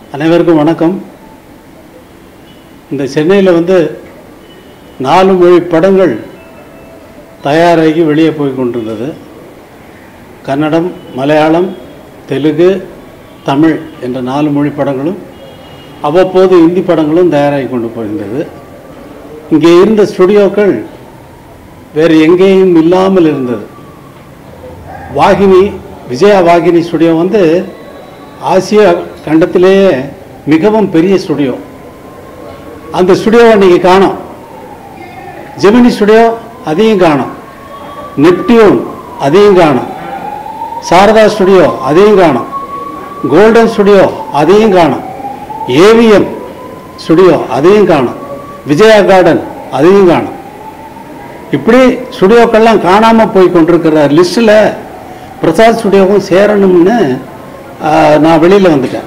அனைவருக்கும் வணக்கம் இந்த சென்னையில் வந்து நாலு மொழி படங்கள் தயாராகி வெளியே போய் கொண்டிருந்தது கன்னடம் மலையாளம் தெலுங்கு தமிழ் என்ற நாலு மொழி படங்களும் அவ்வப்போது இந்தி படங்களும் தயாராகி கொண்டு போயிருந்தது இங்கே இருந்த ஸ்டுடியோக்கள் வேறு எங்கேயும் இல்லாமல் இருந்தது வாகினி விஜயா வாகினி ஸ்டுடியோ வந்து ஆசிய கண்டத்திலேயே மிகவும் பெரிய ஸ்டுடியோ அந்த ஸ்டுடியோவை நீங்கள் காணோம் ஜெமினி ஸ்டுடியோ அதையும் காணோம் நெப்டியூன் அதையும் காணோம் சாரதா ஸ்டுடியோ அதையும் காணோம் கோல்டன் ஸ்டுடியோ அதையும் காணோம் ஏவிஎம் ஸ்டுடியோ அதையும் காணோம் விஜயா கார்டன் அதையும் காணோம் இப்படி ஸ்டுடியோக்கள்லாம் காணாமல் போய் கொண்டிருக்கிற லிஸ்ட்டில் பிரசாத் ஸ்டுடியோவும் சேரணும்னு ஆ, நான் வெளியில் வந்துட்டேன்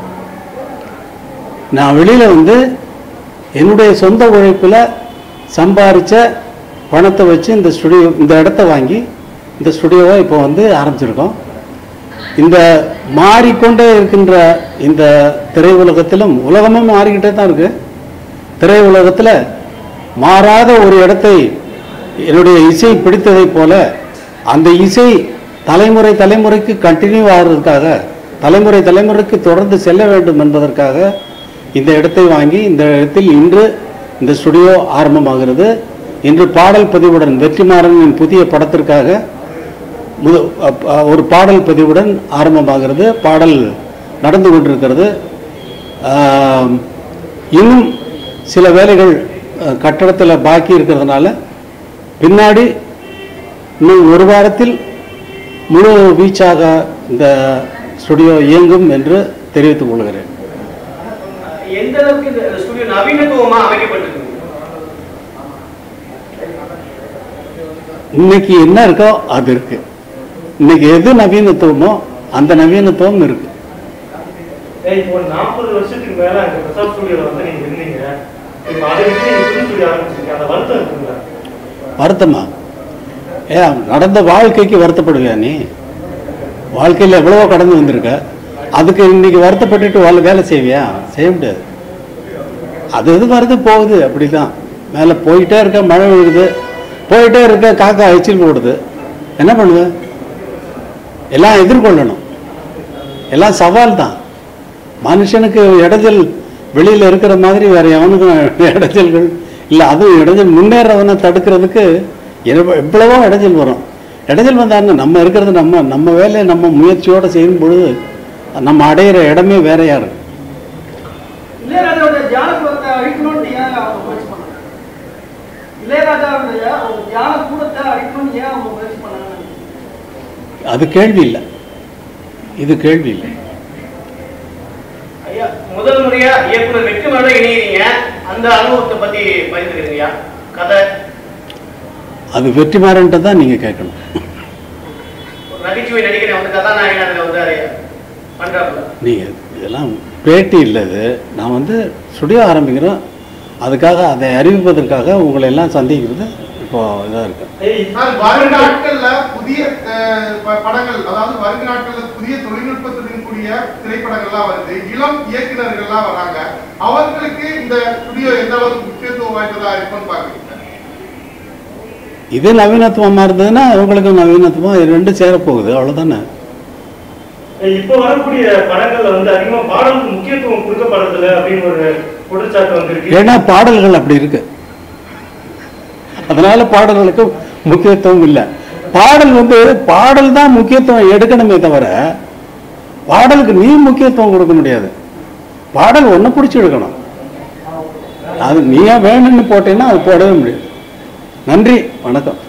நான் வெளியில் வந்து என்னுடைய சொந்த உழைப்பில் சம்பாரித்த பணத்தை வச்சு இந்த ஸ்டுடியோ இந்த இடத்த வாங்கி இந்த ஸ்டுடியோவை இப்போ வந்து ஆரம்பிச்சிருக்கோம் இந்த மாறிக்கொண்டே இருக்கின்ற இந்த திரையுலகத்திலும் உலகமும் மாறிக்கிட்டே தான் இருக்கு திரையுலகத்தில் மாறாத ஒரு இடத்தை என்னுடைய இசை பிடித்ததைப் போல அந்த இசை தலைமுறை தலைமுறைக்கு கண்டினியூ ஆகிறதுக்காக தலைமுறை தலைமுறைக்கு தொடர்ந்து செல்ல வேண்டும் என்பதற்காக இந்த இடத்தை வாங்கி இந்த இடத்தில் இன்று இந்த ஸ்டுடியோ ஆரம்பமாகிறது இன்று பாடல் பதிவுடன் வெற்றிமாறனின் புதிய படத்திற்காக முத அப்- அ- ஒரு பாடல் பதிவுடன் ஆரம்பமாகிறது பாடல் நடந்து கொண்டிருக்கிறது ஆம், இன்னும் சில வேலைகள் கட்டடத்தில் பாக்கி இருக்கிறதுனால பின்னாடி இன்னும் ஒரு வாரத்தில் முழு வீச்சாக இந்த ஸ்டுடியோ இயங்கும் என்று தெரிவித்துக் கொள்கிறேன் எந்த அளவுக்கு இந்த ஸ்டுடியோ நவீனத்துவமா அமைக்கப்பட்டிருக்கு இன்னைக்கு என்ன இருக்கோ அது இருக்கு இன்னைக்கு எது நவீனத்துவமோ அந்த நவீனத்துவம் இருக்கு ஏய், இப்போ நாற்பது வருஷத்துக்கு மேல அங்க பிரசாத் ஸ்டுடியோல வந்து நீங்க இருந்தீங்க இப்போ அதை விட்டு நீங்க புது ஸ்டுடியோ ஆரம்பிச்சிருக்கீங்க அந்த வருத்தம் இருக்குங்களா வருத்தமா ஏ நடந்த வாழ்க்கைக்கு வருத்தப்படுவியா நீ வாழ்க்கையில் எவ்வளவோ கடந்து வந்திருக்க அதுக்கு இன்னைக்கு வருத்தப்பட்டுட்டு வாழ் வேலை செய்வியா செய்ய முடியாது அது இது வருது போகுது அப்படிதான் மேலே போயிட்டே இருக்க மழை விழுகுது போயிட்டே இருக்க காக்கா எச்சில் போடுது என்ன பண்ணுவ எல்லாம் எதிர்கொள்ளணும் எல்லாம் சவால் தான் மனுஷனுக்கு இடைஞ்சல் வெளியில் இருக்கிற மாதிரி வேற எவனுக்கும் இடைஞ்சல்கள் இல்லை அதுவும் இடைஞ்சல் முன்னேறவனை தடுக்கிறதுக்கு எவ்வ- எவ்வளவோ இடைஞ்சல் வரும் இடைஞ்சல் வந்தாங்க நம்ம இருக்கிறது நம்ம நம்ம வேலையை நம்ம முயற்சியோடு செய்யும் பொழுது நம்ம அடையிற இடமே வேறையா இருக்கு இளையராஜாவுடைய தியானத்தை அழிக்கணும்னு ஏன் அவங்க முயற்சி பண்ணாங்க இளையராஜாவுடைய ஒரு தியான கூடத்தை அழிக்கணும்னு ஏன் அவங்க முயற்சி பண்ணாங்க அது கேள்வி இல்லை இது கேள்வி இல்லை ஐயா முதல் முறையா இயக்குனர் வெற்றிமாறன் இணையறீங்க அந்த அனுபவத்தை பத்தி பகிர்ந்துக்கிறீங்க கதை அது வெற்றிமாறன்ட்ட தான் நீங்கள் கேட்கணும் ஒரு நகைச்சுவை நடிகர் வந்து கதாநாயகன் அதுல வந்து பண்றாப்புல நீங்கள் இதெல்லாம் பேட்டி இல்லை இது நான் வந்து ஸ்டுடியோ ஆரம்பிக்கிறோம் அதுக்காக அதை அறிவிப்பதற்காக உங்களை எல்லாம் சந்திக்கிறது இப்போ இதாக இருக்கு ஏய், சார் வரும் நாட்கள்ல புதிய அஹ், ப- படங்கள் அதாவது வரும் நாட்கள்ல புதிய தொழில்நுட்பத்துடன் கூடிய திரைப்படங்கள்லாம் வருது இளம் இயக்குனர்கள்லாம் வராங்க அவர்களுக்கு இந்த ஸ்டுடியோ எந்த அளவுக்கு முக்கியத்துவம் வாய்ந்ததா இருக்கும்னு பாக்குறீங்க இது நவீனத்துவமாக இருந்ததுன்னா உங்களுக்கு நவீனத்துவம் இது ரெண்டும் சேரப்போகுது அவ்வளோதானே ஏய், இப்போ வரக்கூடிய படங்கள்ல வந்து அதிகமா பாடலுக்கு முக்கியத்துவம் கொடுக்கப்படுறதில்ல அப்படின்னு ஒரு குற்றச்சாட்டு வந்திருக்கு ஏன்னா பாடல்கள் அப்படி இருக்கு அதனால பாடல்களுக்கு முக்கியத்துவம் இல்லை பாடல் வந்து பாடல் தான் முக்கியத்துவம் எடுக்கணுமே தவிர பாடலுக்கு நீ முக்கியத்துவம் கொடுக்க முடியாது பாடல் ஒன்று பிடிச்சி எடுக்கணும் அது நீயா வேணும்னு போட்டேன்னா அது போடவே முடியாது நன்றி வணக்கம்